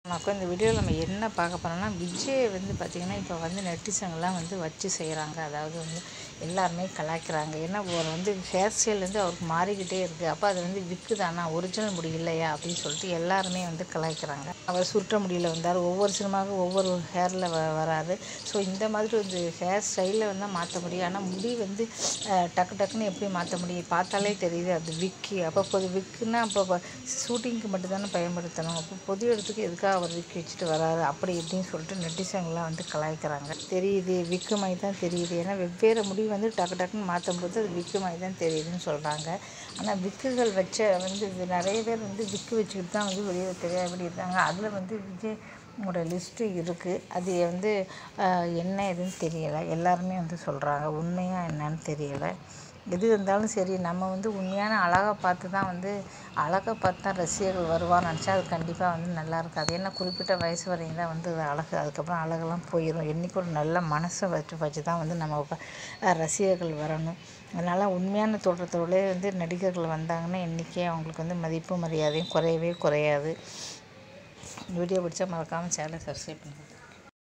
வணக்கம் இந்த வீடியோவில் நம்ம என்ன பார்க்க போகிறோம்னா விஜய் வந்து பார்த்திங்கன்னா இப்போ வந்து நெட்டிசன்லாம் வந்து வச்சு செய்கிறாங்க அதாவது வந்து எல்லாருமே கலாய்க்கிறாங்க ஏன்னா ஒரு வந்து ஹேர் ஸ்டைல் வந்து அவருக்கு மாறிக்கிட்டே இருக்குது அப்போ அது வந்து விக்கு தானா ஒரிஜினல் முடி இல்லையா அப்படின்னு சொல்லிட்டு எல்லாருமே வந்து கலாய்க்கிறாங்க அவர் சுருட்ட முடியல வந்தார் ஒவ்வொரு சினிமாவுக்கும் ஒவ்வொரு ஹேரில் வ வராரு ஸோ இந்த மாதிரி வந்து ஹேர் ஸ்டைலில் வந்து மாற்ற முடியும் ஆனால் முடி வந்து அஹ், டக்கு டக்குன்னு எப்படி மாற்ற முடியும் பார்த்தாலே தெரியுது அது விக்கு அப்போ பொது விக்குன்னா அப்போ ஷூட்டிங்க்கு மட்டும்தானே பயன்படுத்தணும் அப்போ பொது இடத்துக்கு எதுக்காக அவர் விக்கு வச்சுட்டு வராரு அப்படி இப்படின்னு சொல்லிட்டு நெட்டிசன்லாம் வந்து கலாய்க்கிறாங்க தெரியுது விக்கு மாதிரி தான் தெரியுது ஏன்னா வெவ்வேறு முடி வந்து டக்கு டக்குன்னு மாற்றும் போது அது விக்கு மாதிரி தான் தெரியுதுன்னு சொல்கிறாங்க ஆனால் விக்குகள் வச்ச வந்து இது நிறைய பேர் வந்து விக்கு வச்சுக்கிட்டு தான் வந்து வெளியே தெரியாதபடி இருக்காங்க அதில் வந்து விஜய் உங்களோட லிஸ்ட்டு இருக்குது அது வந்து ஆஹ், என்ன எதுன்னு தெரியலை எல்லாருமே வந்து சொல்கிறாங்க உண்மையாக என்னன்னு தெரியலை எது இருந்தாலும் சரி நம்ம வந்து உண்மையான அழகை பார்த்து தான் வந்து அழகை பார்த்து தான் ரசிகர்கள் வருவான்னு நினச்சா அது கண்டிப்பாக வந்து நல்லா இருக்காது ஏன்னா குறிப்பிட்ட வயசு வரையும் தான் வந்து அது அழகு அதுக்கப்புறம் அழகெல்லாம் போயிடும் என்றைக்கு ஒரு நல்ல மனசை வச்சு வச்சு தான் வந்து நம்ம ப- அஹ் ரசிகர்கள் வரணும் அதனால் உண்மையான தோற்றத்தோடே வந்து நடிகர்கள் வந்தாங்கன்னா என்றைக்கே அவங்களுக்கு வந்து மதிப்பு மரியாதையும் குறையவே குறையாது வீடியோ பிடிச்சா மறக்காமல் சேனலை சப்ஸ்கிரைப் பண்ணுங்கள்